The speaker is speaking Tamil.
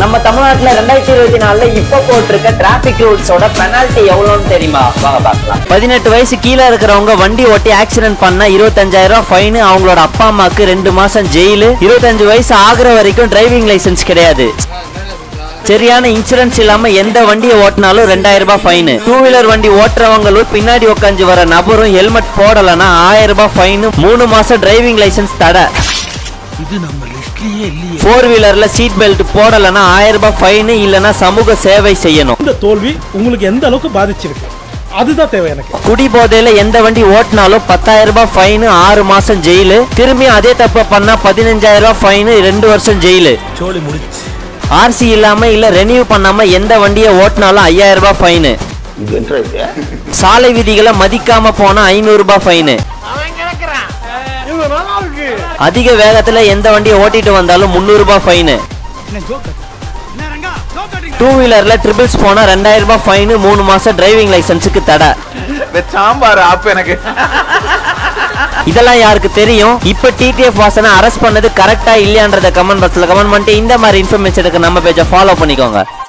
நம்ம தமிழ்நாட்டுல ரெண்டாயிரத்தி இருபத்தி நாலுல இப்ப போட்டிருக்க டிராபிக் ரூல்ஸோட பெனால்டி எவ்வளவுன்னு தெரியுமா வாங்க பார்க்கலாம் பதினெட்டு வயசு கீழே இருக்கிறவங்க வண்டி ஓட்டி ஆக்சிடென்ட் பண்ணா இருபத்தஞ்சாயிரம் ரூபாய் ஃபைன் அவங்களோட அப்பா அம்மாக்கு ரெண்டு மாசம் ஜெயிலு இருபத்தஞ்சு வயசு ஆகுற வரைக்கும் டிரைவிங் லைசென்ஸ் கிடையாது சரியான இன்சூரன்ஸ் இல்லாம எந்த வண்டியை ஓட்டினாலும் ரெண்டாயிரம் ரூபாய் ஃபைன் டூ வீலர் வண்டி ஓட்டுறவங்களும் பின்னாடி உட்காந்து வர நபரும் ஹெல்மெட் போடலன்னா ஆயிரம் ரூபாய் ஃபைன் மூணு மாசம் டிரைவிங் லைசென்ஸ் தடை இது நம்ம லிஸ்ட்லயே இல்லையே ஃபோர் வீலர்ல சீட் பெல்ட் போடலன்னா ஆயிரம் ரூபாய் ஃபைன் இல்லனா சமூக சேவை செய்யணும் இந்த தோல்வி உங்களுக்கு எந்த அளவுக்கு பாதிச்சிருக்கு அதுதான் தேவை எனக்கு குடி போதையில எந்த வண்டி ஓட்டினாலும் பத்தாயிரம் ரூபாய் ஃபைன் ஆறு மாசம் ஜெயிலு திரும்பி அதே தப்ப பண்ணா பதினஞ்சாயிரம் ரூபாய் ஃபைன் ரெண்டு வருஷம் ஜெயிலு சோழி முடிச்சு ஆர்சி இல்லாம இல்ல ரெனியூ பண்ணாம எந்த வண்டியை ஓட்டினாலும் ஐயாயிரம் ரூபாய் ஃபைன் சாலை விதிகளை மதிக்காம போனா ஐநூறு ரூபாய் ஃபைன் அதிக வேகத்துல எந்த வண்டியை ஓட்டிட்டு வந்தாலும் முந்நூறு ரூபாய் ஃபைன் டூ வீலர்ல ட்ரிபிள்ஸ் போனா ரெண்டாயிரம் ரூபாய் ஃபைன் மூணு மாசம் டிரைவிங் லைசென்ஸுக்கு தடை சாம்பார் ஆப் எனக்கு இதெல்லாம் யாருக்கு தெரியும் இப்ப டிடிஎஃப் வாசனை அரெஸ்ட் பண்ணது கரெக்டா இல்லையான்றத கமெண்ட் பாக்ஸ்ல கமெண்ட் பண்ணிட்டு இந்த மாதிரி இன்ஃபர்மேஷனுக்கு நம்ம பேஜை ஃபாலோ பண்ணிக்கோங்க